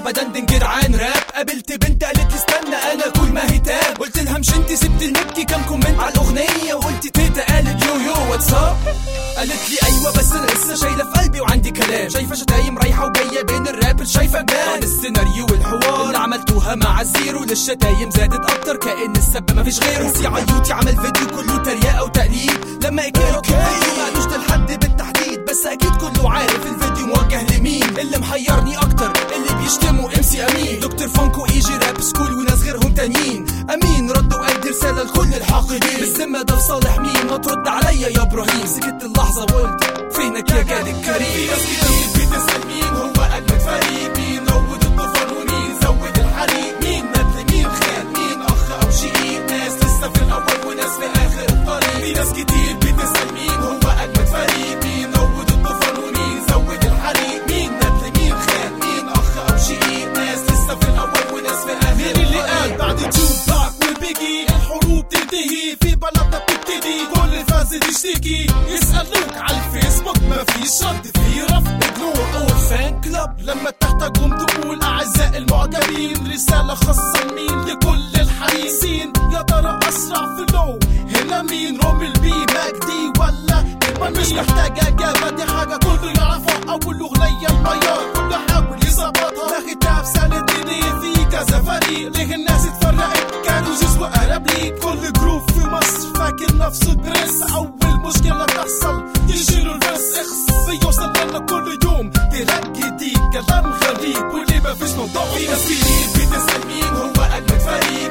بدندن جدعان راب قابلت بنت قالت لي استنى انا كل ما هي تاب قلت لها مش انت سبت المبكي كام كومنت على الاغنيه وقلت تيتا قالت يو يو واتساب قالت لي ايوه بس انا لسه شايله في قلبي وعندي كلام شايفه شتايم رايحه وجايه بين الراب شايفه جبال السيناريو والحوار اللي عملتوها مع الزيرو للشتايم زادت اكتر كأن السب مفيش غيره سي عيوتي عمل فيديو كله تريقه وتقليد لما اجيله فيديو ما قالوش لحد بالتحديد بس اكيد كله عارف الفيديو موجه لمين اللي محيرني اكتر اللي بيشتموا ام سي امين دكتور فانكو ايجي راب سكول وناس غيرهم تانيين امين رد وادي رساله لكل الحاقدين بالذمه ده لصالح مين ما ترد عليا يا ابراهيم سكت اللحظه وقلت فينك يا جاد الكريم في ناس كتير بتسال مين هو اجمد فريق مين روض الطوفان ومين زود الحريق مين ندل مين خان مين اخ او شقيق ناس لسه في الاول وناس في اخر الطريق في ناس كتير بتسال مين هو اجمد فريق مين روض الطوفان ومين زود الحريق مين ندل مين خان مين اخ او شقيق ناس لسه في الاول وناس في اخر مين اللي قال بعد توباك والبيجي الحروب تنتهي في بلدنا بتبتدي كل فاسد يشتكي يسألوك على الفيسبوك ما فيش رد في رفض اجنور اور فان كلاب لما تحتاجهم تقول اعزائي المعجبين رسالة خاصة لمين لكل الحريصين يا ترى اسرع في لو هنا مين رومل بي مجدي ولا ما مش محتاج اجابة دي حاجة كله يعرفها اول اغنية الميار كله حاول يظبطها لا ختاب سندني في كذا فريق ليه الناس اتفرقت كانوا جزء وقرب ليك كل جروب في مصر فاكر نفسه برنس اول مشكلة تحصل يشيلوا الفرس اخص بيوصل لنا كل يوم تلاقي جديد كلام غريب واللي ما فيش موضوع في ناس كتير بتسأل مين هو أجمد فريق